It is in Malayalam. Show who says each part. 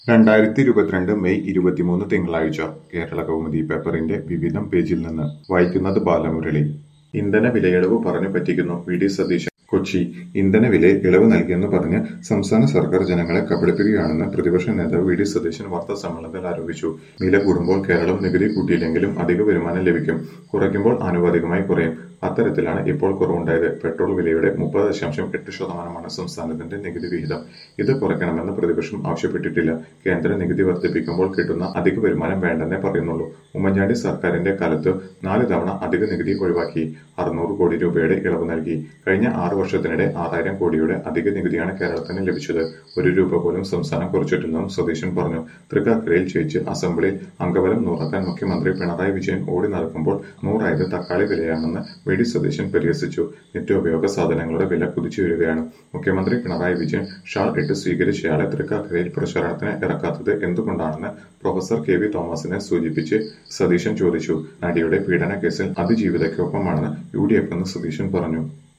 Speaker 1: രണ്ടായിരത്തി ഇരുപത്തിരണ്ട് മെയ് ഇരുപത്തിമൂന്ന് തിങ്കളാഴ്ച കേരള കൗമുദി പേപ്പറിന്റെ വിവിധം പേജിൽ നിന്ന് വായിക്കുന്നത് ബാലമുരളി ഇന്ധന വിലയിളവ് പറഞ്ഞു പറ്റിക്കുന്നു വി ഡി സതീശൻ കൊച്ചി ഇന്ധന വിലയിൽ ഇളവ് നൽകിയെന്ന് പറഞ്ഞ് സംസ്ഥാന സർക്കാർ ജനങ്ങളെ കബളിപ്പിക്കുകയാണെന്ന് പ്രതിപക്ഷ നേതാവ് വി ഡി സതീശൻ വാർത്താ സമ്മേളനത്തിൽ ആരോപിച്ചു വില കൂടുമ്പോൾ കേരളം നികുതി കൂട്ടിയില്ലെങ്കിലും അധിക വരുമാനം ലഭിക്കും കുറയ്ക്കുമ്പോൾ ആനുപാതികമായി കുറയും അത്തരത്തിലാണ് ഇപ്പോൾ കുറവുണ്ടായത് പെട്രോൾ വിലയുടെ മുപ്പത് ദശാംശം എട്ട് ശതമാനമാണ് സംസ്ഥാനത്തിന്റെ നികുതി വിഹിതം ഇത് കുറയ്ക്കണമെന്ന് പ്രതിപക്ഷം ആവശ്യപ്പെട്ടിട്ടില്ല കേന്ദ്ര നികുതി വർദ്ധിപ്പിക്കുമ്പോൾ കിട്ടുന്ന അധിക വരുമാനം വേണ്ടെന്നേ പറയുന്നുള്ളൂ ഉമ്മൻചാണ്ടി സർക്കാരിന്റെ കാലത്ത് നാല് തവണ അധിക നികുതി ഒഴിവാക്കി അറുന്നൂറ് കോടി രൂപയുടെ ഇളവ് നൽകി കഴിഞ്ഞ ആറ് വർഷത്തിനിടെ ആറായിരം കോടിയുടെ അധിക നികുതിയാണ് കേരളത്തിന് ലഭിച്ചത് ഒരു രൂപ പോലും സംസ്ഥാനം കുറച്ചിട്ടില്ലെന്നും സതീശൻ പറഞ്ഞു തൃക്കാക്കരയിൽ ജയിച്ച് അസംബ്ലിയിൽ അംഗബലം നൂറാക്കാൻ മുഖ്യമന്ത്രി പിണറായി വിജയൻ ഓടി നടക്കുമ്പോൾ നൂറായത് തക്കാളി വിലയാണെന്ന് വി ഡി സതീശൻ പരിഹസിച്ചു നിത്യോപയോഗ സാധനങ്ങളുടെ വില കുതിച്ചുയരുകയാണ് മുഖ്യമന്ത്രി പിണറായി വിജയൻ ഷാൾ ഇട്ട് സ്വീകരിച്ചയാളെ തൃക്കാക്കരയിൽ പ്രചാരണത്തിന് ഇറക്കാത്തത് എന്തുകൊണ്ടാണെന്ന് പ്രൊഫസർ കെ വി തോമസിനെ സൂചിപ്പിച്ച് സതീശൻ ചോദിച്ചു നടിയുടെ പീഡന കേസിൽ അതിജീവിതയ്ക്കൊപ്പമാണെന്ന് യു ഡി എഫ് എന്ന് സതീശൻ പറഞ്ഞു